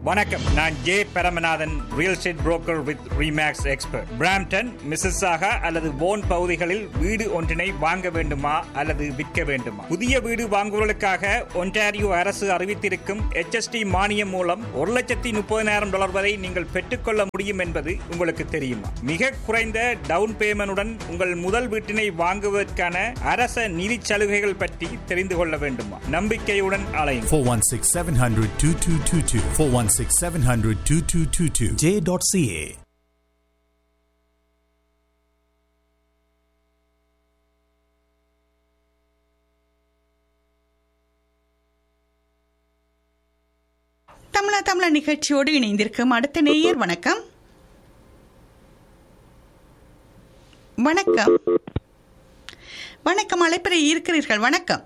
வணக்கம் நான் J Paramanathan real estate broker with Remax expert Brampton Mississauga அல்லது போன் பகுதிகளில் வீடு ஒன்றினை வாங்க வேண்டுமா அல்லது விற்க வேண்டுமா புதிய வீடு வாங்குவதற்காக ஒன்டாரியோ அரசு அறிவித்திருக்கும் HST மானியம் மூலம் ஒரு லட்சத்தி முப்பதினாயிரம் டாலர் வரை நீங்கள் பெற்றுக்கொள்ள முடியும் என்பது உங்களுக்கு தெரியுமா மிக குறைந்த டவுன் பேமெண்டுடன் உங்கள் முதல் வீட்டினை வாங்குவதற்கான அரச நிதி சலுகைகள் பற்றி தெரிந்து கொள்ள வேண்டுமா நம்பிக்கையுடன் அலையும் 416 700 2222. 416 700 2222. J.ca. தமிழா தமிழா நிகழ்ச்சியோடு இணைந்திருக்கும் அடுத்த நேயர் வணக்கம் வணக்கம் வணக்கம் அழைப்பில் இருக்கிறீர்கள் வணக்கம்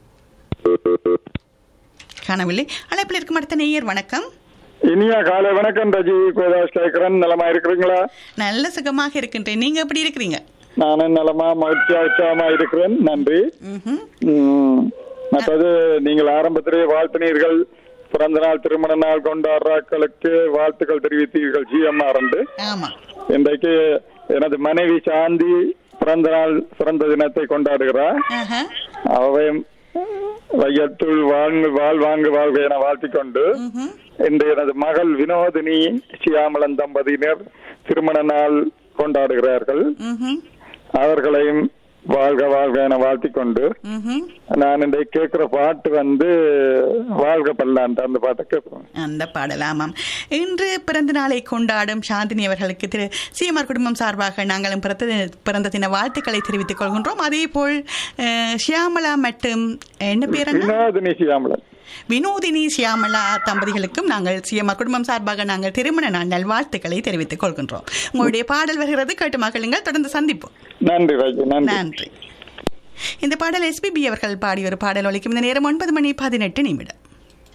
காணவில்லை அழைப்பில் இருக்கும் அடுத்த நேயர் வணக்கம் இனியா காலை வணக்கம் ரஜி கோதாஸ் கேட்கிறேன் நலமா இருக்கிறீங்களா நல்ல சுகமாக இருக்கின்றேன் நீங்க எப்படி இருக்கிறீங்க நானும் நலமா மகிழ்ச்சியா உற்சாகமா இருக்கிறேன் நன்றி ம்ஹும். உம், மற்றது நீங்கள் ஆரம்பத்திலே வாழ்த்தினீர்கள் பிறந்த நாள் திருமண நாள் கொண்டாடுறாக்களுக்கு வாழ்த்துக்கள் தெரிவித்தீர்கள் ஜிஎம்ஆர் என்று ஆமா இன்றைக்கு எனது மனைவி சாந்தி பிறந்த நாள் பிறந்த தினத்தை கொண்டாடுகிறார் ஆஹா. அவை வையத்துள் வாழ்ந்து வாழ்வாங்கு வாழ்க என வாழ்த்திக் கொண்டு ம்ஹும். இன்று எனது மகள் வினோதினி சியாமலன் தம்பதியினர் திருமண நாள் கொண்டாடுகிறார்கள் ம்ஹும். அவர்களையும் வாழ்க வாழ்க என வாழ்த்திக் கொண்டு ம்ஹும். நான் இன்றைக்கு கேட்கிற பாட்டு வந்து வாழ்க பல்லாண்டு அந்த பாட்டை கேட்போம் அந்த பாடல் ஆமாம் இன்று பிறந்த நாளை கொண்டாடும் சாந்தினி அவர்களுக்கு திரு சிஎம்ஆர் குடும்பம் சார்பாக நாங்களும் பிறந்த பிறந்த தின வாழ்த்துக்களை தெரிவித்துக் கொள்கின்றோம் அதே போல் அஹ், ஷியாமளா மற்றும் என்ன பேர் அண்ணா? வினோதினி சியாமலன் வினோதினி சியாமளா தம்பதிகளுக்கும் நாங்கள் சிஎம்ஆர் குடும்பம் சார்பாக நாங்கள் திருமண நாள் நல்வாழ்த்துக்களை தெரிவித்துக் கொள்கின்றோம் உங்களுடைய பாடல் வருகிறது கேட்டு மகளுங்கள் தொடர்ந்து சந்திப்போம் நன்றி ராஜு நன்றி நன்றி இந்த பாடல் எஸ்பிபி அவர்கள் பாடிய ஒரு பாடல் ஒலிக்கும் இந்த நேரம் ஒன்பது மணி பதினெட்டு நிமிடம்